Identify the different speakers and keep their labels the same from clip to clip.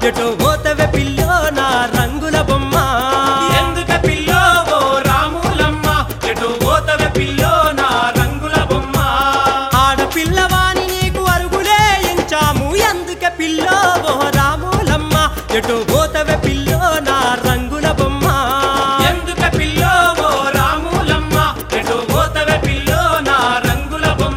Speaker 1: ఎటో పోతవే పిల్లో నా రంగుల బొమ్మ
Speaker 2: ఎందుక పిల్లో ఓ రాములమ్మ ఎటు పోతవే పిల్లో నా రంగుల బొమ్మ
Speaker 1: ఆడపిల్లవాని నీకు అరుగులే ఎంచాము ఎందుకే పిల్లో ఓ రాములమ్మ ఎటో పోతవే పిల్లో నా రంగుల బొమ్మ
Speaker 2: ఎందుక పిల్లో ఓ రాములమ్మ ఎటు పోతవే పిల్లో నా రంగుల బొమ్మ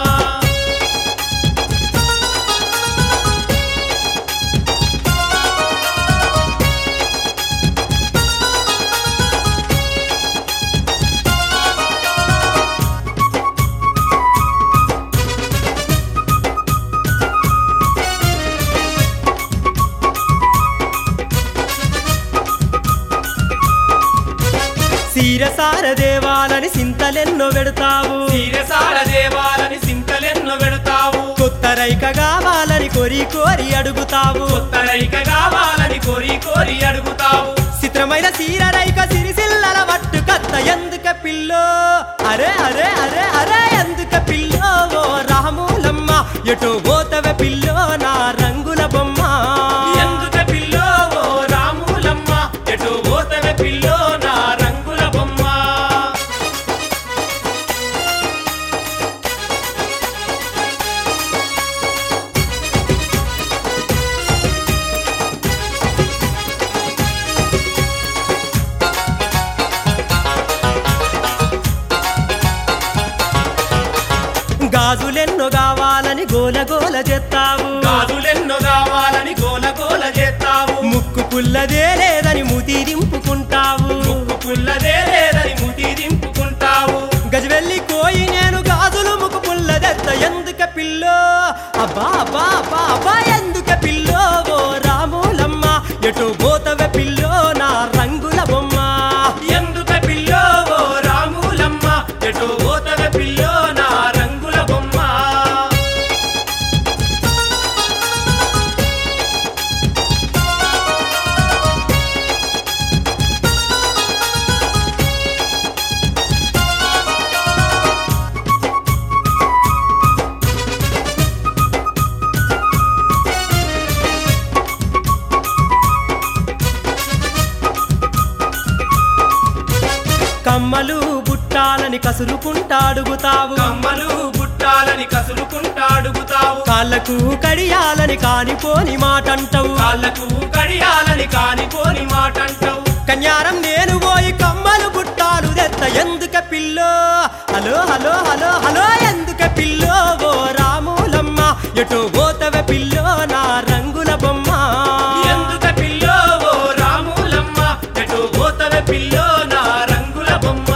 Speaker 1: సీరసార దేవాలని సింతలెన్నో పెడతావు
Speaker 2: తీరసాల దేవాలని సింతలెన్నో పెడతావు
Speaker 1: కొత్త రైక కావాలని కోరి కోరి అడుగుతావు
Speaker 2: కొత్త రైక కావాలని కోరి కోరి అడుగుతావు
Speaker 1: చిత్రమైన సీర రైక సిరిసిల్లల వట్టు కత్త ఎందుక పిల్లో అరే అరే అరే అరే ఎందుక పిల్లో ఓ రాములమ్మ ఎటో పోతవే పిల్లో నా రంగుల బొమ్మ
Speaker 2: ఎందుక పిల్లో ఓ రాములమ్మ ఎటు పోతవే పిల్లో నా రంగుల బొమ్మ
Speaker 1: గాజులెన్నో కావాలని గోల గోల చేస్తావు
Speaker 2: గాజులెన్నో కావాలని గోల గోల చేస్తావు
Speaker 1: ముక్కు పుల్లదే లేదని ముతి దింపుకుంటావు
Speaker 2: ముక్కు పుల్లదే లేదని ముతి దింపుకుంటావు
Speaker 1: గజవెల్లి కోయి నేను గాజులు ముక్కు పుల్లదెత్త ఎందుక పిల్లో అబ్బా అబ్బా అబ్బా అబ్బా ఎందుక పిల్లో ఓ రాములమ్మ ఎటు పోతవే పిల్లో నా రంగుల బొమ్మ
Speaker 2: ఎందుక పిల్లో ఓ రాములమ్మ ఎటు పోతవే పిల్లో నా రంగుల బొమ్మ
Speaker 1: కమ్మలు బుట్టాలని కసురుకుంటా అడుగుతావు
Speaker 2: కమ్మలు బుట్టాలని కసురుకుంటా అడుగుతావు
Speaker 1: కాళ్ళకు కడియాలని కానిపోని మాటంటావు
Speaker 2: కాళ్ళకు కడియాలని కానిపోని మాటంటావు
Speaker 1: కన్యారం నేను పోయి కమ్మలు బుట్టాలు తెత్త ఎందుక పిల్లో హలో హలో హలో హలో ఎందుక పిల్లో ఓ రాములమ్మ ఎటు పోతవే పిల్లో నా రంగుల బొమ్మ
Speaker 2: ఎందుక పిల్లో ఓ రాములమ్మ ఎటు పోతవే పిల్లో నా రంగుల బొమ్మ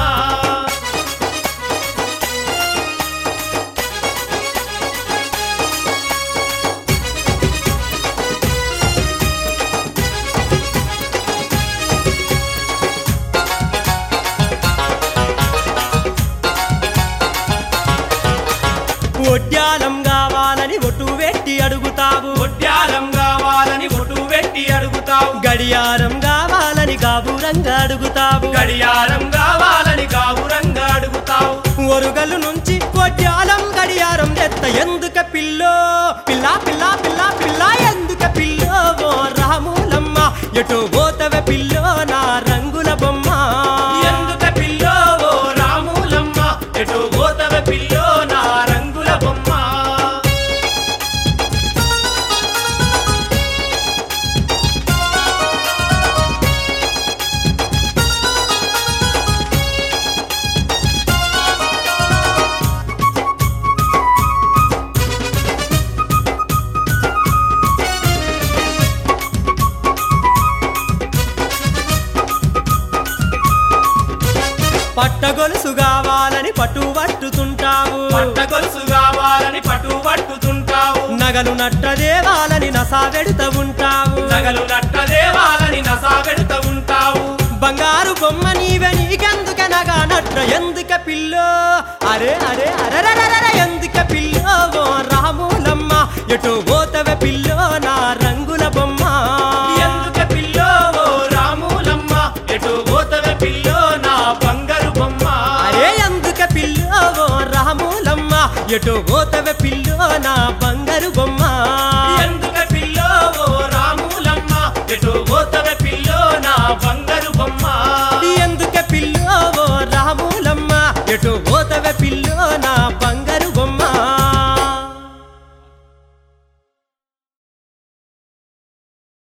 Speaker 1: ఒడ్యాలం కావాలని ఒటు పెట్టి అడుగుతావు
Speaker 2: ఒడ్యాలం కావాలని ఒటు పెట్టి అడుగుతావు
Speaker 1: గడియారం కావాలని గాబురంగా అడుగుతావు
Speaker 2: గడియారం కావాలని కావురంగా అడుగుతావు
Speaker 1: ఒరుగలు నుంచి కొట్యాలం గడియారం ఎత్త ఎందుక పిల్లో పిల్ల పిల్ల పిల్ల పిల్ల ఎందుక పిల్లో ఓ రాములమ్మ ఎటు పోతవే పిల్లో నా రంగుల బొమ్మ
Speaker 2: ఎందుక పిల్లో ఓ రాములమ్మ ఎటు పోతవే పిల్లో నా రంగుల బొమ్మ
Speaker 1: పట్టగొలుసు కావాలని పట్టు పట్టుతుంటావు
Speaker 2: పట్ట గొలుసు కావాలని పట్టు పట్టుతుంటావు
Speaker 1: నగలు నట్ట దేవాలని నసా వెడుత ఉంటావు
Speaker 2: నగలు నట్ట దేవాలని నసాగెడుత ఉంటావు
Speaker 1: బంగారు బొమ్మ నీవే నీకెందుక నగా నట్ట ఎందుక పిల్లో అరే అరే అరరరర ఎందుక పిల్లో ఓ రాములమ్మ ఎటు పోతవే పిల్లో నా రంగుల బొమ్మ
Speaker 2: ఎందుక పిల్లో ఓ రాములమ్మ ఎటు పోతవే పిల్లో నా బంగారు బొమ్మ
Speaker 1: అరే ఎందుక పిల్లో ఓ రాములమ్మ ఎటు పోతవే పిల్లో నా బంగారు బొమ్మ
Speaker 2: ఎందుక పిల్లో ఓ రాములమ్మ
Speaker 1: పోతవే పిల్లో